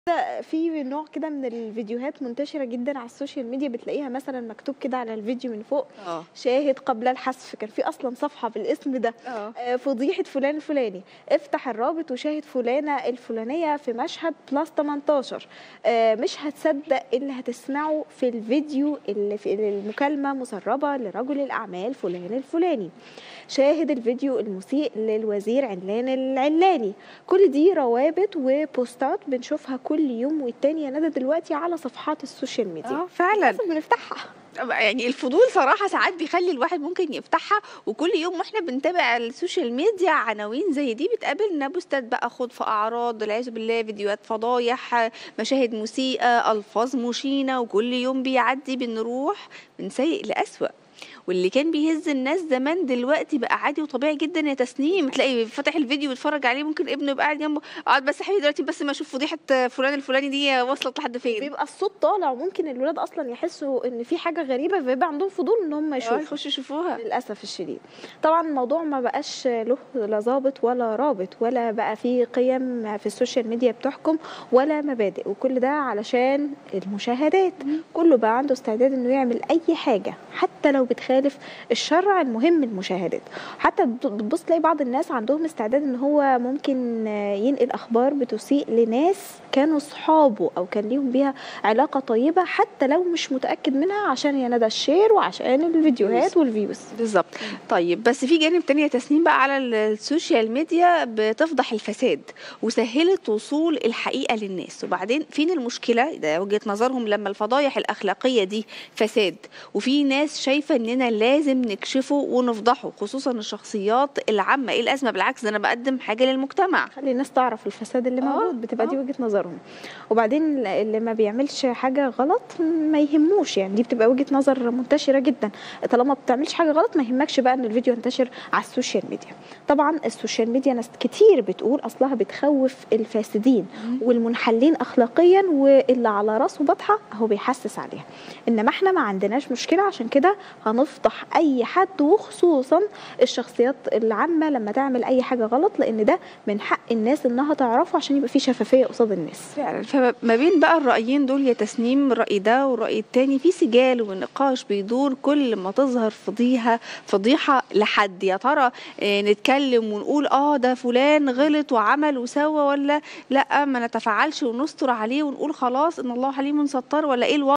في نوع كده من الفيديوهات منتشرة جدًا على السوشيال ميديا بتلاقيها مثلًا مكتوب كده على الفيديو من فوق آه. شاهد قبل الحذف، كان في أصلًا صفحة بالاسم ده آه. آآ فضيحة فلان الفلاني، افتح الرابط وشاهد فلانة الفلانية في مشهد +18 آآ مش هتصدق اللي هتسمعه في الفيديو اللي في المكالمة مسربة لرجل الأعمال فلان الفلاني، شاهد الفيديو المسيء للوزير علان العلاني، كل دي روابط وبوستات بنشوفها كل يوم والتاني يا ندى دلوقتي على صفحات السوشيال ميديا، آه فعلًا. للأسف بنفتحها. يعني الفضول صراحة ساعات بيخلّي الواحد ممكن يفتحها، وكل يوم وإحنا بنتابع السوشيال ميديا عناوين زي دي بتقابلنا بوستات بقى خوض في أعراض، والعياذ بالله فيديوهات فضايح، مشاهد مسيئة، ألفاظ مشينة، وكل يوم بيعدّي بنروح من سيء لأسوأ، واللي كان بيهز الناس زمان دلوقتي بقى عادي وطبيعي جدًا يا تسنيم، تلاقي فاتح الفيديو ويتفرج عليه ممكن ابنه يبقى قاعد جنبه، اقعد بس يا حبيبي دلوقتي بس أمّا أشوف فضيحة فلان الفلاني دي وصلت لحد فين. بيبقى الصوت طالع وممكن الولاد أصلًا يحسوا إن في حاجة غريبة فبيبقى عندهم فضول إن هم آه يشوفوا. يخشوا يشوفوها. للأسف الشديد. طبعًا الموضوع ما بقاش له لا ضابط ولا رابط، ولا بقى في قِيَم في السوشيال ميديا بتحكم ولا مبادئ، وكل ده علشان المشاهدات، كله بقى عنده استعداد إنه يعمل أي حاجة حتى لو بتخالف الشرع المهم المشاهدات، حتى بت بتبُص تلاقي بعض الناس عندهم استعداد إن هو ممكن ينقل أخبار بتسيء لناس كانوا صحابه أو كان ليهم بيها علاقة طيبة حتى لو مش متأكد منها عشان يا ندى الشير وعشان الفيديوهات والviews. بالضبط. طيب بس في جانب تاني يا تسنيم بقى على ال السوشيال ميديا بتفضح الفساد، وسهّلت وصول الحقيقة للناس، وبعدين فين المشكلة؟ ده وجهة نظرهم لمّا الفضايح الأخلاقية دي فساد، وفي ناس شايفة إننا لازم نكشفه ونفضحه، خصوصًا الشخصيات العامة، إيه الأزمة؟ بالعكس ده أنا باقدّم حاجة للمجتمع. خلّي الناس تعرف الفساد اللي آه، موجود، بتبقى دي آه. وجهة نظرهم. وبعدين ال اللي ما بيعملش حاجة غلط ما يهموش، يعني دي بتبقى وجهة نظر منتشرة جدًا، طالما ما بتعملش حاجة غلط ما يهمكش بقى إن الفيديو ينتشر على السوشيال ميديا. طبعًا السوشيال ميديا ناس كتير بتقول أصلها بتخوّف الفاسدين إمم. والمنحلين أخلاقيًا واللي على راسه بطحة أهو بيحسِّس عليها، إنما إحنا ما عندناش مشكلة عشان كده هنفضح أي حد وخصوصًا الشخصيات العامة لمّا تعمل أي حاجة غلط، لإن ده من حق الناس إنها تعرفه عشان يبقى في شفافية قصاد الناس. فعلًا، فما بين بقى الرأيين دول يا تسنيم الرأي ده والرأي التاني في سجال ونقاش بيدور كل ما تظهر فضيحة فضيحة لحد، يا ترى آآ نتكلم ونقول آه ده فلان غلط وعمل وسوى والّا لأ ما نتفاعلش ونستر عليه ونقول خلاص إن الله حليم ستار والّا إيه الوضع؟